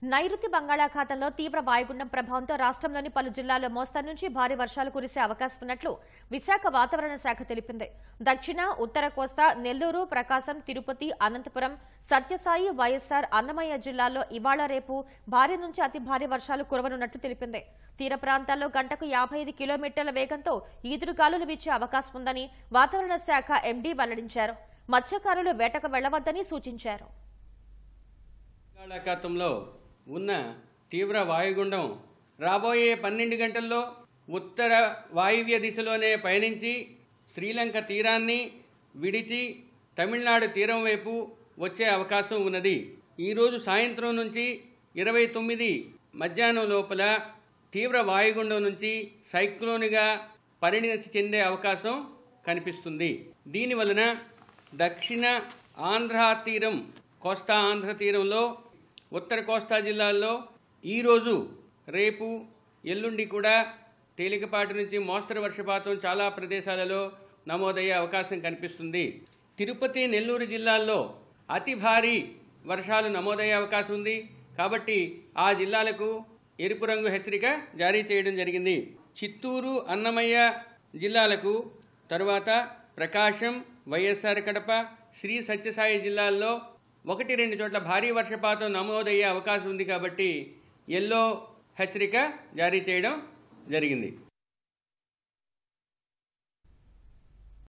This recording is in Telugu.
నైరుతి బంగాళాఖాతంలో తీవ్ర వాయుగుండం ప్రభావంతో రాష్ట్రంలోని పలు జిల్లాల్లో మోస్తరు నుంచి భారీ వర్షాలు కురిసే అవకాశం ఉన్నట్లు విశాఖ వాతావరణ శాఖ తెలిపింది దక్షిణ ఉత్తర కోస్తా నెల్లూరు ప్రకాశం తిరుపతి అనంతపురం సత్యసాయి వైఎస్సార్ అన్నమయ్య జిల్లాల్లో ఇవాళ రేపు భారీ నుంచి అతి భారీ వర్షాలు కురవనున్నట్లు తెలిపింది తీర ప్రాంతాల్లో గంటకు యాభై ఐదు కిలోమీటర్ల వేగంతో ఈదురుగాలులు వీచే అవకాశం ఉందని వాతావరణ శాఖ ఎండీ వెల్లడించారు మత్స్యకారులు వేటకు వెళ్లవద్దని సూచించారు బంగాళాఖాతంలో ఉన్న తీవ్ర వాయుగుండం రాబోయే పన్నెండు గంటల్లో ఉత్తర వాయువ్య దిశలోనే పయనించి శ్రీలంక తీరాన్ని విడిచి తమిళనాడు తీరం వైపు వచ్చే అవకాశం ఉన్నది ఈరోజు సాయంత్రం నుంచి ఇరవై తొమ్మిది మధ్యాహ్నం లోపల తీవ్ర వాయుగుండం నుంచి సైక్లోన్గా పరిణతి చెందే అవకాశం కనిపిస్తుంది దీని వలన దక్షిణ ఆంధ్ర తీరం కోస్తా ఆంధ్ర తీరంలో ఉత్తర కోస్తా జిల్లాల్లో ఈరోజు రేపు ఎల్లుండి కూడా తేలికపాటి నుంచి మోస్తరు వర్షపాతం చాలా ప్రదేశాలలో నమోదయ్యే అవకాశం కనిపిస్తుంది తిరుపతి నెల్లూరు జిల్లాల్లో అతి భారీ వర్షాలు నమోదయ్యే అవకాశం ఉంది కాబట్టి ఆ జిల్లాలకు ఎరుపు రంగు హెచ్చరిక జారీ చేయడం జరిగింది చిత్తూరు అన్నమయ్య జిల్లాలకు తరువాత ప్రకాశం వైఎస్ఆర్ కడప శ్రీ సత్యసాయి జిల్లాల్లో ఒకటి రెండు చోట్ల భారీ వర్షపాతం నమోదయ్యే అవకాశం ఉంది కాబట్టి ఎల్లో హెచ్చరిక జారీ చేయడం జరిగింది